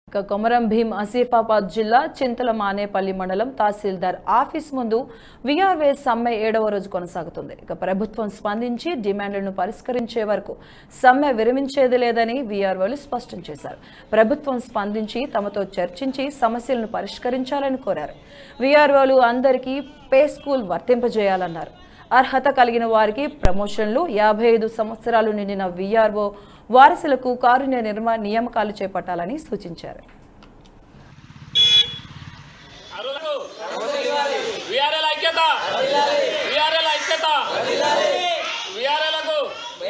ఇక కొమరం భీం ఆసిఫాబాద్ జిల్లా చింతల మానేపల్లి మండలం తహసీల్దార్ ఆఫీస్ ముందు వీఆర్వే సమ్మె ఏడవ రోజు కొనసాగుతుంది ఇక ప్రభుత్వం స్పందించి డిమాండ్లను పరిష్కరించే వరకు సమ్మె విరమించేది లేదని వీఆర్ఓలు స్పష్టం చేశారు ప్రభుత్వం స్పందించి తమతో చర్చించి సమస్యలను పరిష్కరించాలని కోరారు వీఆర్ఓలు అందరికీ పే స్కూల్ వర్తింపజేయాలన్నారు అర్హత కలిగిన వారికి ప్రమోషన్లు యాభై ఐదు సంవత్సరాలు నిండిన వీఆర్ఓ వారసులకు కారుణ్య నిర్మా నియామకాలు చేపట్టాలని సూచించారు అరులకు విఆర్ఎల్ ఐక్యత విఆర్ఎల్ ఐక్యత విఆర్ఎలకు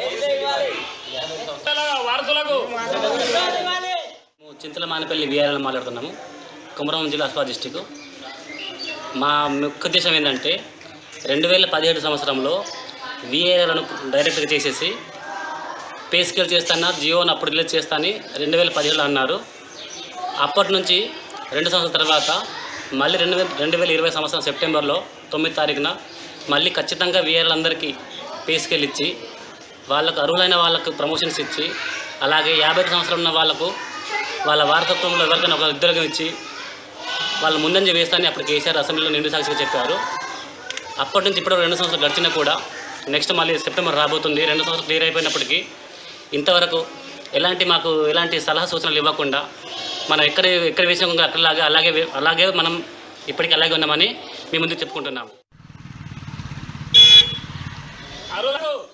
వారసులకు మేము చింతల మానపల్లి విఆర్ఎల్ మాట్లాడుతున్నాము కుమరం జిల్లా అస్పా డిస్టిక్ మా ముఖ్య ఉద్దేశం ఏంటంటే రెండు వేల పదిహేడు సంవత్సరంలో విఆర్ఎల్ను డైరెక్ట్గా చేసేసి పే స్కేల్ చేస్తాను జియోని అప్పుడు రిలీజ్ చేస్తానని రెండు వేల పదిహేడులో అన్నారు అప్పటి నుంచి రెండు సంవత్సరాల తర్వాత మళ్ళీ రెండు వేల రెండు వేల ఇరవై సంవత్సరం సెప్టెంబర్లో తొమ్మిది తారీఖున మళ్ళీ ఖచ్చితంగా విఆర్ఎల్ అందరికీ పే స్కేల్ ఇచ్చి వాళ్ళకు అర్హులైన వాళ్ళకు ప్రమోషన్స్ ఇచ్చి అలాగే యాభై ఐదు సంవత్సరం ఉన్న వాళ్ళకు వాళ్ళ వారసత్వంలో ఎవరికైనా ఒక ఉద్యోగం ఇచ్చి వాళ్ళు ముందంజ వేస్తానని అప్పుడు కేసీఆర్ అసెంబ్లీలో నిండు సాక్షిగా చెప్పారు అప్పటి నుంచి ఇప్పుడు రెండు సంవత్సరాలు గడిచినా కూడా నెక్స్ట్ మళ్ళీ సెప్టెంబర్ రాబోతుంది రెండు సంవత్సరాలు క్లియర్ అయిపోయినప్పటికీ ఇంతవరకు ఎలాంటి మాకు ఎలాంటి సలహా సూచనలు ఇవ్వకుండా మనం ఎక్కడ ఎక్కడ వేసిన అక్కడలాగా అలాగే వే- అలాగే మనం ఇప్పటికీ అలాగే ఉన్నామని మీ ముందు చెప్పుకుంటున్నాము అరులకు